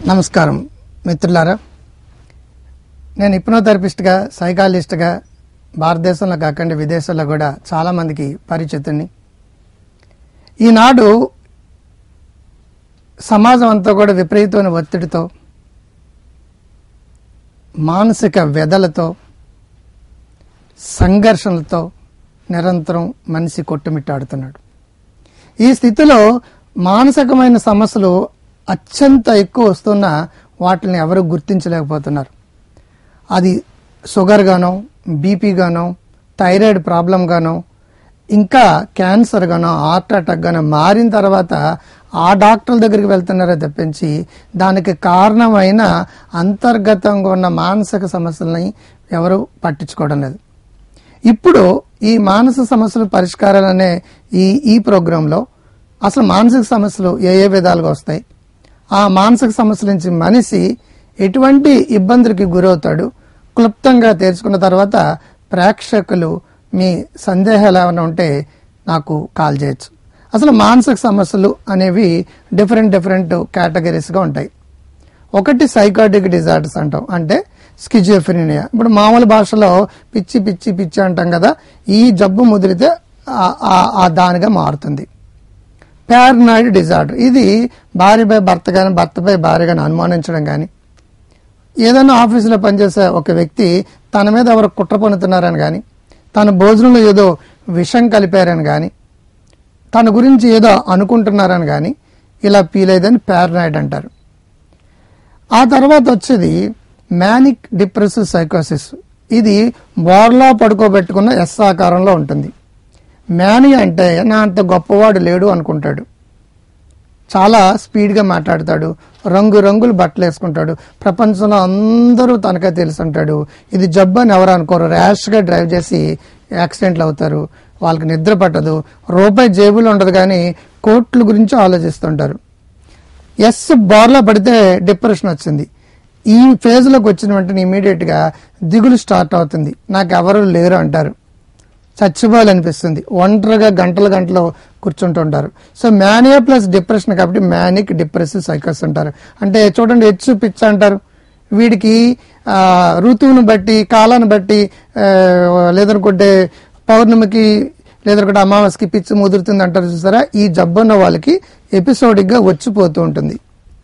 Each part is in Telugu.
నమస్కారం మిత్రులారా నేను హిప్నోథెరపిస్ట్గా సైకాలజిస్ట్గా భారతదేశంలో కాకుండా విదేశాల్లో కూడా చాలామందికి పరిచితుని ఈనాడు సమాజం అంతా కూడా విపరీతమైన ఒత్తిడితో మానసిక వ్యధలతో సంఘర్షణలతో నిరంతరం మనిషి కొట్టుమిట్టాడుతున్నాడు ఈ స్థితిలో మానసికమైన సమస్యలు అత్యంత ఎక్కువ వస్తున్న వాటిని ఎవరు గుర్తించలేకపోతున్నారు అది షుగర్ గానో బీపీ గానో థైరాయిడ్ ప్రాబ్లం గానో ఇంకా క్యాన్సర్ గానో హార్ట్ అటాక్ గానో మారిన తర్వాత ఆ డాక్టర్ల దగ్గరికి వెళ్తున్నారో తప్పించి దానికి కారణమైన అంతర్గతంగా ఉన్న మానసిక సమస్యలని ఎవరు పట్టించుకోవడం లేదు ఇప్పుడు ఈ మానసిక సమస్యల పరిష్కారాలు అనే ఈ ఈ ప్రోగ్రాంలో అసలు మానసిక సమస్యలు ఏ ఏ విధాలుగా వస్తాయి ఆ మానసిక సమస్యల నుంచి మనిషి ఎటువంటి ఇబ్బందులకి గురవుతాడు క్లుప్తంగా తెలుసుకున్న తర్వాత ప్రేక్షకులు మీ సందేహాలు ఏమైనా ఉంటే నాకు కాల్ చేయొచ్చు అసలు మానసిక సమస్యలు అనేవి డిఫరెంట్ డిఫరెంట్ కేటగిరీస్గా ఉంటాయి ఒకటి సైకాటిక్ డిజార్డర్స్ అంటాం అంటే స్కిజోఫ్రీనియా ఇప్పుడు మామూలు భాషలో పిచ్చి పిచ్చి పిచ్చి అంటాం కదా ఈ జబ్బు ముదిరితే ఆ- ఆ- ఆ దానిగా మారుతుంది పారనాయిడ్ డిజార్డర్ ఇది భార్యపై భర్త కానీ భర్తపై భార్య కానీ అనుమానించడం కానీ ఏదైనా ఆఫీసులో పనిచేసే ఒక వ్యక్తి తన మీద ఎవరు కుట్ర పన్నుతున్నారని కానీ తన భోజనంలో ఏదో విషం కలిపారని కానీ తన గురించి ఏదో అనుకుంటున్నారని కానీ ఇలా ఫీల్ అయ్యేదని పారనాయిడ్ అంటారు ఆ తర్వాత వచ్చేది మ్యానిక్ డిప్రెసివ్ సైకోసిస్ ఇది బోర్లా పడుకోబెట్టుకున్న ఎస్ ఆకారంలో ఉంటుంది మ్యాని అంటే నా అంత గొప్పవాడు లేడు అనుకుంటాడు చాలా స్పీడ్గా మాట్లాడతాడు రంగు రంగులు బట్టలు వేసుకుంటాడు ప్రపంచంలో అందరూ తనకే తెలుసు అంటాడు ఇది జబ్బు అని ఎవరు అనుకోరు ర్యాష్గా డ్రైవ్ చేసి యాక్సిడెంట్లు అవుతారు వాళ్ళకి నిద్ర పట్టదు రూపాయి జేబులో ఉండదు కానీ కోట్ల గురించి ఆలోచిస్తుంటారు ఎస్ బార్లో పడితే డిప్రెషన్ వచ్చింది ఈ ఫేజ్లోకి వచ్చిన వెంటనే ఇమీడియట్గా దిగులు స్టార్ట్ అవుతుంది నాకు ఎవరు లేరు అంటారు చచ్చిపోవాలనిపిస్తుంది ఒంటరిగా గంటల గంటలు కూర్చుంటుంటారు సో మ్యానియా ప్లస్ డిప్రెషన్ కాబట్టి మ్యానిక్ డిప్రెసివ్ సైకస్ అంటారు అంటే చూడండి హెచ్చు పిచ్చ అంటారు వీడికి ఆ, ఋతువును బట్టి కాలాన్ని బట్టి ఆ, లేదనుకుంటే పౌర్ణమికి లేదనుకుంటే అమావాస్యకి పిచ్చి ముదురుతుంది అంటారు చూసారా ఈ జబ్బున్న వాళ్ళకి ఎపిసోడిక్ గా వచ్చిపోతూ ఉంటుంది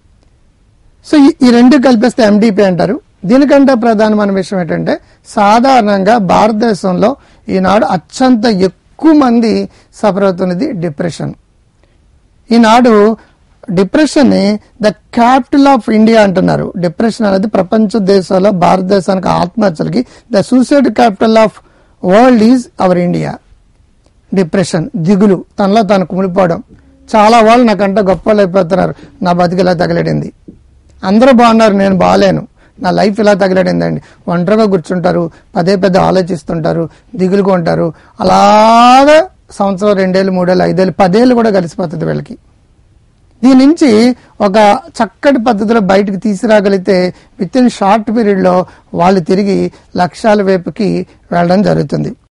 సో ఈ- ఈ రెండు కలిపేస్తే ఎండిపి అంటారు దీనికంటే ప్రధానమైన విషయం ఏంటంటే సాధారణంగా భారతదేశంలో ఈనాడు అత్యంత ఎక్కువ మంది సఫర్ అవుతున్నది డిప్రెషన్ ఈనాడు డిప్రెషన్ ని ద క్యాపిటల్ ఆఫ్ ఇండియా అంటున్నారు డిప్రెషన్ అనేది ప్రపంచ దేశాల్లో భారతదేశానికి ఆత్మహత్యలకి the suicide capital of world is our India depression దిగులు తనలో తాను కుమిలిపోవడం చాలా వాళ్ళు నాకంటే గొప్ప వాళ్ళు అయిపోతున్నారు నా బతికి ఇలా తగలడింది అందరూ బాగున్నారు నేను బాగాలేను నా లైఫ్ ఇలా తగలడిందండి ఒంటరిగా కూర్చుంటారు పదే పెద్ద ఆలోచిస్తుంటారు దిగులుగా ఉంటారు అలాగా సంవత్సరం రెండేళ్ళు మూడేళ్ళు ఐదేళ్ళు పదేళ్ళు కూడా కలిసిపోతుంది వీళ్ళకి దీని నుంచి ఒక చక్కటి పద్ధతిలో బయటకు తీసుకురాగలిగితే విత్ ఇన్ షార్ట్ పీరియడ్లో వాళ్ళు తిరిగి లక్ష్యాల వైపుకి వెళ్ళడం జరుగుతుంది